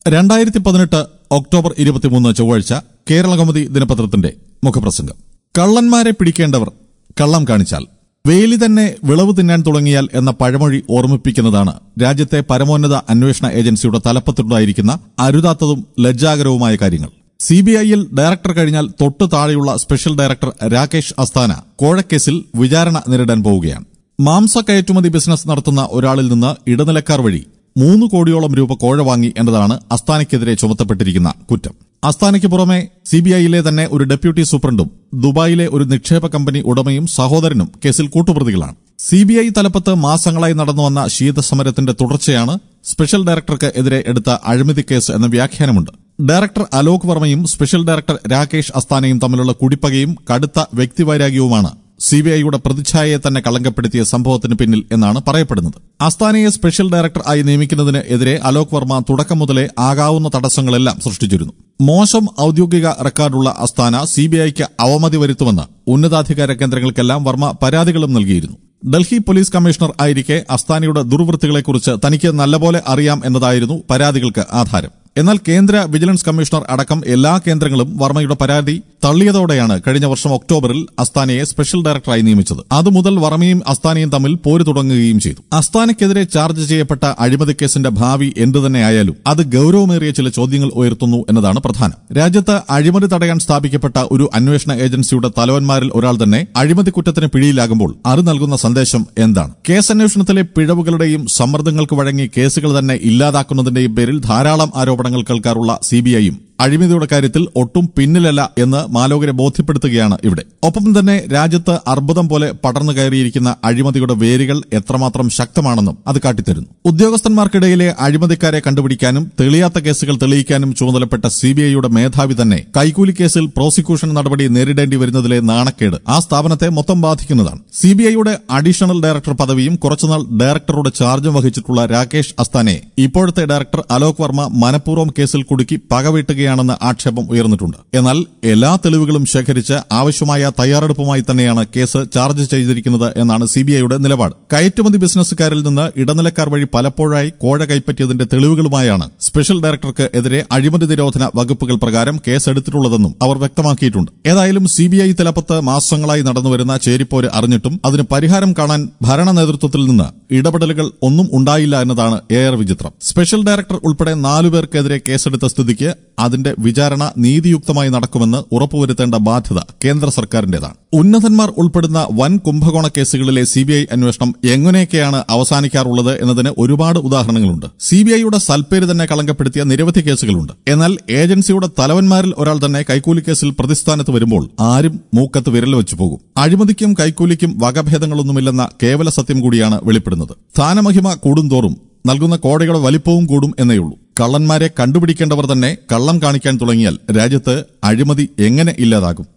രണ്ടായിരത്തി പതിനെട്ട് ഒക്ടോബർ ഇരുപത്തിമൂന്ന് ചൊവ്വാഴ്ച കേരള കൗമുദി ദിനപത്രത്തിന്റെ മുഖപ്രസംഗം കള്ളന്മാരെ പിടിക്കേണ്ടവർ കള്ളം കാണിച്ചാൽ വേലി തന്നെ വിളവ് തിന്നാൻ തുടങ്ങിയാൽ എന്ന പഴമൊഴി ഓർമ്മിപ്പിക്കുന്നതാണ് രാജ്യത്തെ പരമോന്നത അന്വേഷണ ഏജൻസിയുടെ തലപ്പത്തുണ്ടായിരിക്കുന്ന അരുതാത്തതും ലജ്ജാകരവുമായ കാര്യങ്ങൾ സിബിഐയിൽ ഡയറക്ടർ കഴിഞ്ഞാൽ തൊട്ടു താഴെയുള്ള സ്പെഷ്യൽ ഡയറക്ടർ രാകേഷ് അസ്താന കോഴക്കേസിൽ വിചാരണ നേരിടാൻ പോവുകയാണ് മാംസ കയറ്റുമതി ബിസിനസ് നടത്തുന്ന ഒരാളിൽ നിന്ന് ഇടനിലക്കാർ വഴി മൂന്ന് കോടിയോളം രൂപ കോഴ വാങ്ങി എന്നതാണ് അസ്താനയ്ക്കെതിരെ ചുമത്തപ്പെട്ടിരിക്കുന്ന കുറ്റം അസ്താനയ്ക്ക് പുറമെ സിബിഐയിലെ തന്നെ ഒരു ഡെപ്യൂട്ടി സൂപ്രണ്ടും ദുബായിലെ ഒരു നിക്ഷേപ കമ്പനി ഉടമയും സഹോദരനും കേസിൽ കൂട്ടുപ്രതികളാണ് സിബിഐ തലപ്പത്ത് മാസങ്ങളായി നടന്നുവന്ന ശീതസമരത്തിന്റെ തുടർച്ചയാണ് സ്പെഷ്യൽ ഡയറക്ടർക്ക് എതിരെ എടുത്ത അഴിമതി കേസ് എന്ന വ്യാഖ്യാനമുണ്ട് ഡയറക്ടർ അലോക് വർമ്മയും സ്പെഷ്യൽ ഡയറക്ടർ രാകേഷ് അസ്താനയും തമ്മിലുള്ള കുടിപ്പകയും കടുത്ത വ്യക്തിവൈരാഗ്യവുമാണ് സിബിഐയുടെ പ്രതിച്ഛായയെ തന്നെ കളങ്കപ്പെടുത്തിയ സംഭവത്തിന് പിന്നിൽ എന്നാണ് പറയപ്പെടുന്നത് അസ്താനയെ സ്പെഷ്യൽ ഡയറക്ടർ ആയി നിയമിക്കുന്നതിന് എതിരെ അലോക് വർമ്മ തുടക്കം മുതലേ ആകാവുന്ന തടസ്സങ്ങളെല്ലാം സൃഷ്ടിച്ചിരുന്നു മോശം ഔദ്യോഗിക റെക്കോർഡുള്ള അസ്താന സിബിഐക്ക് അവമതി വരുത്തുമെന്ന് ഉന്നതാധികാര കേന്ദ്രങ്ങൾക്കെല്ലാം വർമ്മ പരാതികളും നൽകിയിരുന്നു ഡൽഹി പോലീസ് കമ്മീഷണർ ആയിരിക്കെ അസ്താനയുടെ ദുർവൃത്തികളെക്കുറിച്ച് തനിക്ക് നല്ലപോലെ അറിയാം എന്നതായിരുന്നു പരാതികൾക്ക് ആധാരം എന്നാൽ കേന്ദ്ര വിജിലൻസ് കമ്മീഷണർ അടക്കം എല്ലാ കേന്ദ്രങ്ങളും വർമ്മയുടെ പരാതി തള്ളിയതോടെയാണ് കഴിഞ്ഞ വർഷം ഒക്ടോബറിൽ അസ്താനയെ സ്പെഷ്യൽ ഡയറക്ടറായി നിയമിച്ചത് അതുമുതൽ വർമ്മയും അസ്താനയും തമ്മിൽ പോര് തുടങ്ങുകയും ചെയ്തു അസ്താനയ്ക്കെതിരെ ചാർജ് ചെയ്യപ്പെട്ട അഴിമതി കേസിന്റെ ഭാവി എന്തു തന്നെയായാലും അത് ഗൌരവമേറിയ ചില ചോദ്യങ്ങൾ ഉയർത്തുന്നു എന്നതാണ് പ്രധാനം രാജ്യത്ത് അഴിമതി തടയാൻ സ്ഥാപിക്കപ്പെട്ട ഒരു അന്വേഷണ ഏജൻസിയുടെ തലവന്മാരിൽ ഒരാൾ തന്നെ അഴിമതി കുറ്റത്തിന് പിടിയിലാകുമ്പോൾ അത് നൽകുന്ന സന്ദേശം എന്താണ് കേസന്വേഷണത്തിലെ പിഴവുകളുടെയും സമ്മർദ്ദങ്ങൾക്ക് വഴങ്ങി കേസുകൾ തന്നെ ഇല്ലാതാക്കുന്നതിന്റെയും പേരിൽ ധാരാളം ആരോപണങ്ങൾ കേൾക്കാറുള്ള സിബിഐയും അഴിമതിയുടെ കാര്യത്തിൽ ഒട്ടും പിന്നിലല്ല എന്ന് മാലോകരെ ബോധ്യപ്പെടുത്തുകയാണ് ഇവിടെ ഒപ്പം തന്നെ രാജ്യത്ത് അർബുദം പോലെ പടർന്നു കയറിയിരിക്കുന്ന അഴിമതിയുടെ വേരുകൾ എത്രമാത്രം ശക്തമാണെന്നും അത് കാട്ടിത്തരുന്നു ഉദ്യോഗസ്ഥന്മാർക്കിടയിലെ അഴിമതിക്കാരെ കണ്ടുപിടിക്കാനും തെളിയാത്ത കേസുകൾ തെളിയിക്കാനും ചുമതലപ്പെട്ട സിബിഐയുടെ മേധാവി തന്നെ കൈക്കൂലി കേസിൽ പ്രോസിക്യൂഷൻ നടപടി നേരിടേണ്ടി വരുന്നതിലെ നാണക്കേട് ആ സ്ഥാപനത്തെ മൊത്തം ബാധിക്കുന്നതാണ് സിബിഐയുടെ അഡീഷണൽ ഡയറക്ടർ പദവിയും കുറച്ചുനാൾ ഡയറക്ടറുടെ ചാർജും വഹിച്ചിട്ടുള്ള രാകേഷ് അസ്താനെ ഇപ്പോഴത്തെ ഡയറക്ടർ അലോക് വർമ്മ മനഃപൂർവ്വം കേസിൽ കുടുക്കി പകവീട്ടുകയാണെന്ന ആക്ഷേപം ഉയർന്നിട്ടുണ്ട് എന്നാൽ എല്ലാ തെളിവുകളും ശേഖരിച്ച് ആവശ്യമായ തയ്യാറെടുപ്പുമായി തന്നെയാണ് കേസ് ചാർജ് ചെയ്തിരിക്കുന്നത് എന്നാണ് സിബിഐയുടെ നിലപാട് കയറ്റുമതി ബിസിനസ്സുകാരിൽ നിന്ന് ഇടനിലക്കാർ വഴി പലപ്പോഴായി കോഴ കൈപ്പറ്റിയതിന്റെ തെളിവുകളുമായാണ് സ്പെഷ്യൽ ഡയറക്ടർക്ക് എതിരെ അഴിമതി നിരോധന വകുപ്പുകൾ പ്രകാരം കേസെടുത്തിട്ടുള്ളതെന്നും അവർ വ്യക്തമാക്കിയിട്ടുണ്ട് ഏതായാലും സിബിഐ തലപ്പത്ത് മാസങ്ങളായി നടന്നുവരുന്ന ചേരിപ്പോര് അറിഞ്ഞിട്ടും അതിന് പരിഹാരം കാണാൻ ഭരണ നേതൃത്വത്തിൽ നിന്ന് ഇടപെടലുകൾ ഒന്നും ഉണ്ടായില്ല എന്നതാണ് ഏറെ വിചിത്രം സ്പെഷ്യൽ ഡയറക്ടർ ഉൾപ്പെടെ നാലുപേർക്കെതിരെ കേസെടുത്ത സ്ഥിതിക്ക് അതിന്റെ വിചാരണ നീതിയുക്തമായി നടക്കുമെന്ന് ഉറപ്പുവരുത്തേണ്ട ബാധ്യത കേന്ദ്ര സർക്കാരിന്റേതാണ് ഉന്നതന്മാർ ഉൾപ്പെടുന്ന വൻ കുംഭകോണ കേസുകളിലെ സിബിഐ അന്വേഷണം എങ്ങനെയൊക്കെയാണ് അവസാനിക്കാറുള്ളത് എന്നതിന് ഒരുപാട് ഉദാഹരണങ്ങളുണ്ട് സിബിഐയുടെ സൽപ്പേര് തന്നെ കളങ്കപ്പെടുത്തിയ നിരവധി കേസുകളുണ്ട് എന്നാൽ ഏജൻസിയുടെ തലവന്മാരിൽ ഒരാൾ തന്നെ കൈക്കൂലി കേസിൽ പ്രതിസ്ഥാനത്ത് വരുമ്പോൾ ആരും മൂക്കത്ത് വിരൽ വെച്ചു പോകും അഴിമതിക്കും കൈക്കൂലിക്കും വകഭേദങ്ങളൊന്നുമില്ലെന്ന കേവല സത്യം കൂടിയാണ് വെളിപ്പെടുന്നത് സ്ഥാനമഹിമ കൂടുന്തോറും നൽകുന്ന കോടതിയുടെ വലിപ്പവും കൂടും എന്നേയുള്ളൂ കള്ളന്മാരെ കണ്ടുപിടിക്കേണ്ടവർ തന്നെ കള്ളം കാണിക്കാൻ തുടങ്ങിയാൽ രാജ്യത്ത് അഴിമതി എങ്ങനെ ഇല്ലാതാകും